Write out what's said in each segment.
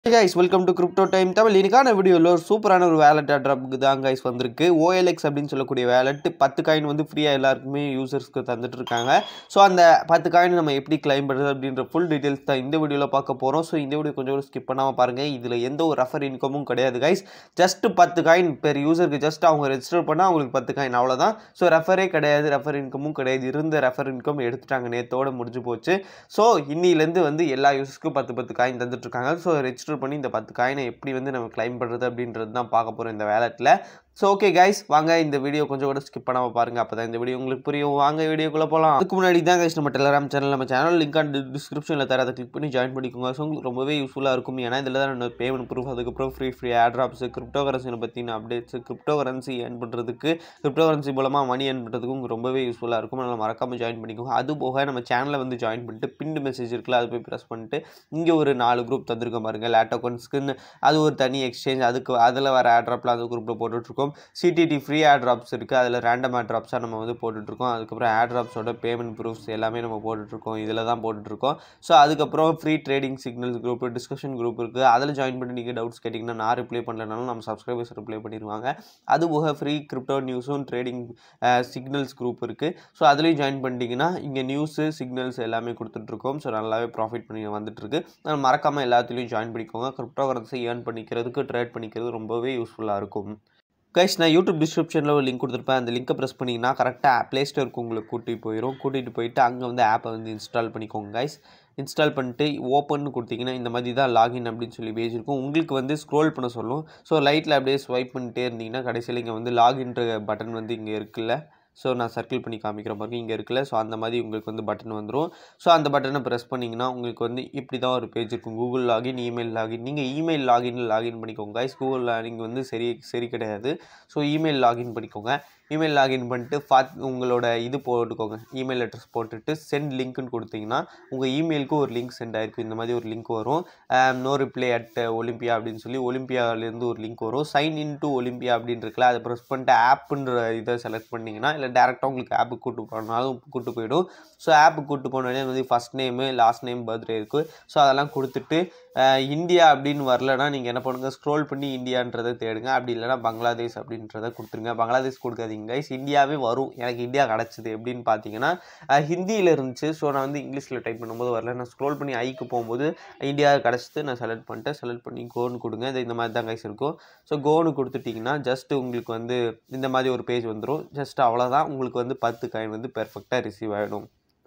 guys welcome to crypto time Tamil இன்னைக்கான வீடியோவில் ஒரு சூப்பரான ஒரு வேலட் ட்ராப்புக்கு தான் கைஸ் வந்திருக்கு ஓஎல்எக்ஸ் அப்படின்னு சொல்லக்கூடிய வேலட் பத்து காயின் வந்து ஃப்ரீயாக எல்லாருக்குமே யூசர்ஸ்க்கு தந்துட்டு இருக்காங்க ஸோ அந்த பத்து காயின் நம்ம எப்படி கிளைம் பண்ணுறது அப்படின்ற ஃபுல் டீட்டெயில்ஸ் தான் இந்த வீடியோவில் பார்க்க போகிறோம் ஸோ இந்த வீடியோ கொஞ்சம் கூட ஸ்கிப் பண்ணாமல் பாருங்கள் இதில் எந்த ஒரு ரெஃபர் இன்கமும் கிடையாது கைஸ் ஜஸ்ட் பத்து காயின் பெர் யூசருக்கு ஜஸ்ட் அவங்க ரெஜிஸ்டர் பண்ணால் அவங்களுக்கு பத்து காயின் அவ்வளோதான் ஸோ ரெஃபரே கிடையாது ரெஃபர் இன்கமும் கிடையாது இருந்த ரெஃபர் இன்கம் எடுத்துட்டாங்க நேத்தோட முடிஞ்சு போச்சு ஸோ இன்னிலேருந்து வந்து எல்லா யூசர்ஸ்க்கும் பத்து பத்து காயின் தந்துட்டு இருக்காங்க ஸோ ரெஜிஸ்டர் பண்ணி இந்த பத்து காயினை எப்படி வந்து நம்ம கிளைம் பண்ணுறது அப்படின்றது தான் பார்க்க போகிறோம் இந்த வேலட்டில் ஸோ ஓகே கைஸ் வாங்க இந்த வீடியோ கொஞ்சம் கூட ஸ்கிப் பண்ணாமல் பாருங்கள் அப்போ தான் இந்த வீடியோ உங்களுக்கு புரியும் வாங்க வீடியோக்குள்ளே போகலாம் அதுக்கு முன்னாடி தான் கைஸ் நம்ம டெலகிராம் சேனல் நம்ம சேனல் லிங்க் அண்ட் டிஸ்கிரிப்ஷனில் தர அதை கிளிக் பண்ணி ஜாயின் பண்ணிக்கோங்க ஸோ உங்களுக்கு ரொம்பவே யூஸ்ஃபுல்லாக இருக்கும் ஏன்னா இதில் தான் நான் பேமெண்ட் ப்ரூஃப் அதுக்கப்புறம் ஃப்ரீ ஃப்ரீ ஆட்ராப்ஸ் கிரிப்டோ கரன்சியை பற்றின அப்டேட்ஸ் கிரிப்டோ கரன்சி ஏர்ன் பண்ணுறதுக்கு கிரிப்டோ கரன்சி மூலமாக மணி ஏர்ன் பண்ணுறதுக்கு உங்களுக்கு ரொம்பவே யூஸ்ஃபுல்லாக இருக்கும் அதனால் மறக்காமல் ஜாயின் பண்ணிக்கோங்க அது போக நம்ம சேனலில் வந்து ஜாயின் பண்ணிட்டு பின்டு மெசேஜ் இருக்குல்ல அது போய் ப்ரெஸ் பண்ணிட்டு இங்கே ஒரு நாலு குரூப் தந்திருக்கோம் பாருங்கள் லேட்டோகன்ஸ்க்குன்னு அது ஒரு தனி எக்ஸ்சேஞ்ச் அதுக்கு அதில் வர ஆட்ராப்பில் அந்த குரூப்பில் போட்டுட்ருக்கோம் சிடிடி ஃப்ரீ ஆட்ராப்ஸ் இருக்குது அதில் ரேண்டம் ஆட்ராப்ஸாக நம்ம வந்து போட்டுட்ருக்கோம் அதுக்கப்புறம் ஆட்ராப்ஸோட பேமெண்ட் ப்ரூஃப்ஸ் எல்லாமே நம்ம போட்டுட்ருக்கோம் இதில் தான் போட்டுட்ருக்கோம் ஸோ அதுக்கப்புறம் free trading signals group discussion group இருக்குது அதில் ஜாயின் பண்ணி நீங்கள் டவுட்ஸ் கேட்டிங்கன்னா நான் ரிப்ளை பண்ணலனாலும் நம்ம சப்ஸ்கிரைபர்ஸ் ரிப்ளை பண்ணிடுவாங்க அது போக ஃப்ரீ கிரிப்டோ நியூஸும் ட்ரேடிங் சிக்னல்ஸ் குரூப் இருக்குது ஸோ அதுலேயும் ஜாயின் பண்ணிட்டீங்கன்னா இங்கே நியூஸு சிக்னல்ஸ் எல்லாமே கொடுத்துட்ருக்கோம் ஸோ நல்லாவே ப்ராஃபிட் பண்ணி வந்துட்டுருக்கு நான் மறக்காமல் எல்லாத்துலேயும் ஜாயின் பண்ணிக்கோங்க கிரிப்டோ கரன்சி ஏர்ன் பண்ணிக்கிறதுக்கு ட்ரேட் பண்ணிக்கிறது ரொம்பவே யூஸ்ஃபுல்லாக இருக்கும் கைஸ் நான் யூடியூப் டிஸ்கிரிப்ஷனில் ஒரு லிங்க் கொடுத்துருப்பேன் அந்த லிங்கை ப்ரெஸ் பண்ணிங்கன்னா கரெக்டாக ப்ளே ஸ்டோருக்கு உங்களுக்கு கூட்டிகிட்டு போயிடும் கூட்டிகிட்டு போயிட்டு அங்கே வந்து ஆப்பை வந்து இன்ஸ்டால் பண்ணிக்கோங்க கைஸ் இன்ஸ்டால் பண்ணிட்டு ஓப்பன் கொடுத்தீங்கன்னா இந்த மாதிரி தான் லாகின் அப்படின்னு சொல்லி பேஜ் இருக்கும் உங்களுக்கு வந்து ஸ்க்ரோல் பண்ண சொல்லும் ஸோ லைட்டில் அப்படியே ஸ்வைப் பண்ணிட்டே இருந்தீங்கன்னா கடைசியில் இங்கே வந்து லாகின்ற பட்டன் வந்து இங்கே இருக்குல்ல ஸோ நான் சர்க்கிள் பண்ணி காமிக்கிற மாதிரி இங்கே இருக்குல்ல ஸோ அந்த மாதிரி உங்களுக்கு வந்து பட்டன் வந்துடும் ஸோ அந்த பட்டனை ப்ரெஸ் பண்ணிங்கன்னா உங்களுக்கு வந்து இப்படி தான் ஒரு பேஜ் இருக்கும் கூகுள் லாகின் இமெயில் லாகின் நீங்கள் இமெயில் லாகின் லாகின் பண்ணிக்கோங்க கைஸ் கூகுள் லாகின் வந்து சரி சரி கிடையாது ஸோ இமெயில் லாகின் பண்ணிக்கோங்க இமெயில் லாகின் பண்ணிட்டு ஃபாத் உங்களோட இது போட்டுக்கோங்க இமெயில் அட்ரஸ் போட்டுட்டு சென்ட் லிங்க்னு கொடுத்தீங்கன்னா உங்கள் இமெயிலுக்கு ஒரு லிங்க் சென்ட் ஆகிருக்கும் இந்த மாதிரி ஒரு லிங்க் வரும் நோ ரிப்ளை அட் ஒலிம்பியா அப்படின்னு சொல்லி ஒலிம்பியாவிலேருந்து ஒரு லிங்க் வரும் சைன் இன் டு ஒலிம்பியா அப்படின்னு இருக்குல்ல அதை ப்ரெஸ் பண்ணிட்டு ஆப்புன்ற இதை செலக்ட் பண்ணிங்கன்னா இல்லை டேரெக்டாக உங்களுக்கு ஆப்புக்கு கூட்டு போனாலும் கூட்டு போயிடும் ஸோ ஆப்புக்கு கூட்டு போனாலே வந்து first name last name birthday இருக்குது ஸோ அதெல்லாம் கொடுத்துட்டு இந்தியா அப்படின்னு வரலன்னா நீங்கள் என்ன பண்ணுங்கள் ஸ்க்ரோல் பண்ணி இந்தியான்றதை தேடுங்க அப்படி இல்லைனா பங்களாதேஷ் அப்படின்றத கொடுத்துருங்க பங்களாதேஷ் கொடுக்காதீங்க கைஸ் இந்தியாவே வரும் எனக்கு இந்தியா கிடச்சிது எப்படின்னு பார்த்தீங்கன்னா ஹிந்தியில் இருந்துச்சு ஸோ நான் வந்து இங்கிலீஷில் டைப் பண்ணும்போது வரல நான் ஸ்க்ரோல் பண்ணி ஐக்கு போகும்போது இந்தியா கிடச்சிது நான் செலக்ட் பண்ணிட்டேன் செலக்ட் பண்ணி கோன்னு கொடுங்க இது இந்த மாதிரி தான் கைஸ் இருக்கும் ஸோ கோன்னு கொடுத்துட்டிங்கன்னா ஜஸ்ட் உங்களுக்கு வந்து இந்த மாதிரி ஒரு பேஜ் வந்துடும் ஜஸ்ட் அவ்வளோதான் உங்களுக்கு வந்து பத்து காயின் வந்து பெர்ஃபெக்டாக ரிசீவ் ஆகிடும்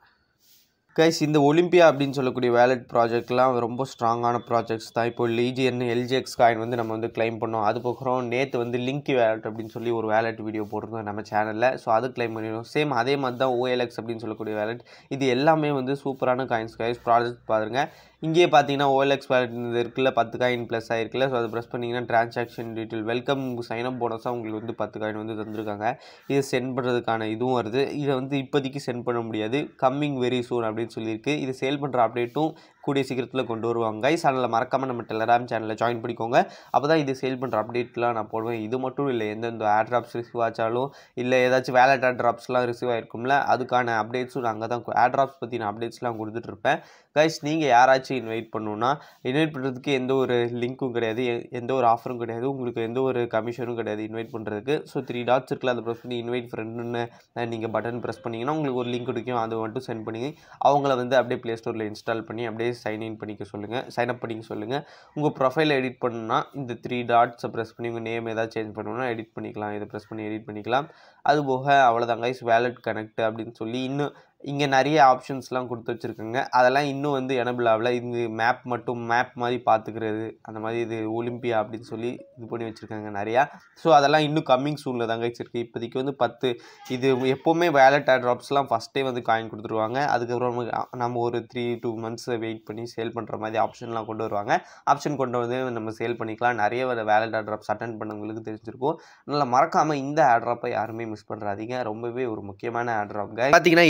கைஸ் இந்த ஒலிம்பியா அப்படின்னு சொல்லக்கூடிய வேலட் ப்ராஜெக்ட்லாம் ரொம்ப ஸ்ட்ராங்கான ப்ராஜெக்ட்ஸ் தான் இப்போ லீஜியன் எல்ஜிஎக்ஸ் காயின் வந்து நம்ம வந்து கிளைம் பண்ணோம் அது போகிறோம் நேற்று வந்து லிங்கி வேலட் அப்படின்னு சொல்லி ஒரு வேலட் வீடியோ போட்டிருந்தோம் நம்ம சேனலில் ஸோ அது கிளைம் பண்ணிடுவோம் சேம் அதே மாதிரி தான் ஓஎல்எக்ஸ் அப்படின்னு சொல்லக்கூடிய வேலட் இது எல்லாமே வந்து சூப்பரான காயின்ஸ் கைஸ் ப்ராஜெக்ட் பாருங்கள் இங்கேயே பார்த்தீங்கன்னா ஓஎல்எக்ஸ் வேலட் இது இருக்குல்ல பத்து காயின் ப்ளஸ் ஆயிருக்குல்ல ஸோ அதை ப்ரெஸ் பண்ணிங்கன்னா ட்ரான்சாக்ஷன் டீட்டெயில் வெல்கம் சைனப் போனஸாக உங்களுக்கு வந்து பத்து காயின் வந்து தந்திருக்காங்க இது சென்ட் பண்ணுறதுக்கான இதுவும் வருது இதை வந்து இப்போதைக்கு சென்ட் பண்ண முடியாது கம்மிங் வெரி சூன் அப்படின்னு சொல்லியிருக்கு இது சேல் பண்ணுற அப்டேட்டும் கூடிய சீக்கிரத்தில் கொண்டு வருவாங்க கைஸ் அதனால் மறக்காமல் நம்ம டெலகிராம் சேனலில் ஜாயின் பண்ணிக்கோங்க அப்போ தான் இது சேல் பண்ணுற அப்டேட்லாம் நான் போடுவேன் இது மட்டும் இல்லை எந்தெந்த ஆட்ராப்ஸ் ரிசீவ் ஆச்சாலும் இல்லை ஏதாச்சும் வேலட் ஆட்ராப்ஸ்லாம் ரிசீவ் ஆகிருக்கும்ல அதுக்கான அப்டேட்ஸும் நாங்கள் தான் ஆட்ராப்ஸ் பற்றின அப்டேட்ஸ்லாம் கொடுத்துட்ருப்பேன் கைஸ் நீங்கள் யாராச்சும் இன்வைட் பண்ணணுன்னா இன்வைட் பண்ணுறதுக்கு எந்த ஒரு லிங்க்கும் கிடையாது எந்த ஒரு ஆஃபரும் கிடையாது உங்களுக்கு எந்த ஒரு கமிஷனும் கிடையாது இன்வைட் பண்ணுறதுக்கு ஸோ த்ரீ டாட்ஸ் இருக்குல்ல அதை ப்ரெஸ் பண்ணி இன்வைட் ஃப்ரெண்டுன்னு நீங்கள் பட்டன் ப்ரெஸ் பண்ணிங்கன்னா உங்களுக்கு ஒரு லிங்க் கிடைக்கும் அதை மட்டும் சென்ட் பண்ணி அவங்கள வந்து அப்படியே ப்ளே ஸ்டோரில் இன்ஸ்டால் பண்ணி அப்படியே சைன்இன் பண்ணிக்க சொல்லுங்கள் சைன்அப் பண்ணிக்க சொல்லுங்கள் உங்கள் ப்ரொஃபைலை எடிட் பண்ணணும்னா இந்த த்ரீ டாட்ஸை ப்ரெஸ் பண்ணி உங்கள் நேம் ஏதாவது சேஞ்ச் பண்ணணும்னா எடிட் பண்ணிக்கலாம் இதை ப்ரெஸ் பண்ணி எடிட் பண்ணிக்கலாம் அது போக அவ்வளோதான் கைஸ் வேலட் கனெக்ட் அப்படின்னு சொல்லி இன்னும் இங்கே நிறைய ஆப்ஷன்ஸ்லாம் கொடுத்து வச்சுருக்காங்க அதெல்லாம் இன்னும் வந்து எனபிள் ஆகல இது மேப் மட்டும் மேப் மாதிரி பார்த்துக்கிறது அந்த மாதிரி இது ஒலிம்பியா அப்படின்னு சொல்லி இது பண்ணி வச்சுருக்காங்க நிறையா ஸோ அதெல்லாம் இன்னும் கம்மிங் சூனில் தாங்க வச்சுருக்கு இப்போதைக்கு வந்து பத்து இது எப்போவுமே வேலட் ட்ராப்ஸ்லாம் ஃபஸ்ட்டே வந்து காயின் கொடுத்துருவாங்க அதுக்கப்புறம் நம்ம ஒரு த்ரீ டூ மந்த்ஸ் வெயிட் பண்ணி சேல் பண்ணுற மாதிரி ஆப்ஷன்லாம் கொண்டு வருவாங்க ஆப்ஷன் கொண்டு வந்து நம்ம சேல் பண்ணிக்கலாம் நிறைய வேலட் ட்ராப்ஸ் அட்டன் பண்ணவங்களுக்கு தெரிஞ்சிருக்கும் அதனால் மறக்காமல் இந்த ஆட்ராப்பை யாருமே மிஸ் பண்ணுறாதீங்க ரொம்பவே ஒரு முக்கியமான ஆட்ராப்ங்க பார்த்தீங்கன்னா என்னோட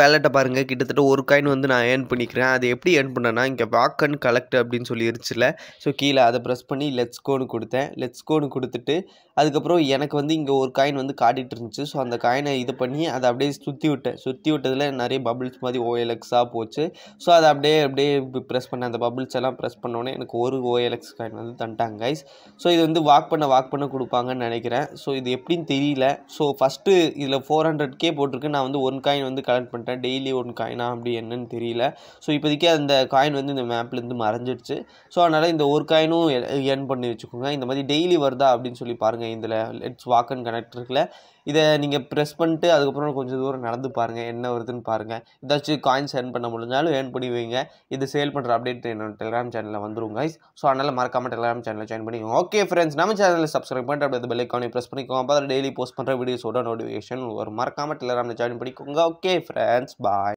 வேலெட்டை பாருங்கள் கிட்டத்தட்ட ஒரு காயின் வந்து நான் ஏர்ன் பண்ணிக்கிறேன் அது எப்படி ஏர்ன் பண்ணேன்னா இங்கே வாக் அண்ட் கலெக்ட் அப்படின்னு சொல்லி இருந்துச்சுல ஸோ கீழே அதை ப்ரெஸ் பண்ணி லெட்ஸ் கோன்னு கொடுத்தேன் லெட்ஸ் கோன்னு கொடுத்துட்டு அதுக்கப்புறம் எனக்கு வந்து இங்கே ஒரு காயின் வந்து காட்டிகிட்டு இருந்துச்சு ஸோ அந்த காயினை இது பண்ணி அதை அப்படியே சுற்றி விட்டேன் சுற்றி விட்டதில் நிறைய பபிள்ஸ் மாதிரி ஓஎல்எக்ஸாக போச்சு ஸோ அதை அப்படியே அப்படியே ப்ரெஸ் பண்ண அந்த பபிள்ஸ் எல்லாம் ப்ரெஸ் பண்ணோன்னே எனக்கு ஒரு ஓஎல்எக்ஸ் காயின் வந்து தந்துட்டாங்க கைஸ் ஸோ இது வந்து வாக் பண்ண வாக் பண்ண கொடுப்பாங்கன்னு நினைக்கிறேன் ஸோ இது எப்படின்னு தெரியல ஸோ ஃபஸ்ட்டு இதில் ஃபோர் ஹண்ட்ரட் கே போட்டிருக்கு நான் வந்து ஒன் காயின் வந்து கலெக்ட் பண்ணிட்டேன் டெய்லி ஒன் காயினா அப்படி என்னன்னு தெரியல ஸோ இப்போதைக்கு அந்த காயின் வந்து இந்த மேப்லேருந்து மறைஞ்சிடுச்சு ஸோ அதனால் இந்த ஒரு காயினும் ஏர்ன் பண்ணி வச்சுக்கோங்க இந்த மாதிரி டெய்லி வருதா அப்படின்னு சொல்லி பாருங்கள் இதில் லெட்ஸ் வாக் அண்ட் கனெக்ட் இருக்குல்ல இதை நீங்கள் ப்ரெஸ் பண்ணிட்டு அதுக்கப்புறம் கொஞ்சம் தூரம் நடந்து பாருங்கள் என்ன வருதுன்னு பாருங்கள் ஏதாச்சும் காயின்ஸ் ஏர்ன் பண்ண முடிஞ்சாலும் ஏர்ன் பண்ணி வைங்க இது சேல் பண்ணுற அப்டேட் என்னோட டெலிகிராம் சேனலில் வந்துரும் guys ஸோ அதனால் மறக்காமல் டெலிகிராம் சேனலில் ஜாயின் பண்ணிக்கோங்க ஓகே ஃப்ரெண்ட்ஸ் நம்ம சேனலில் சப்ஸ்கிரைப் பண்ணிட்டு அப்படியே பெல் ஐக்கானை ப்ரெஸ் பண்ணிக்கோங்க அப்போ டெய்லி போஸ்ட் பண்ணுற வீடியோஸோட நோட்டிஃபிகேஷன் ஒரு மறக்காமல் டெலிகிராமில் ஜாயின் பண்ணிக்கோங்க ஓகே ஃப்ரெண்ட்ஸ் பாய்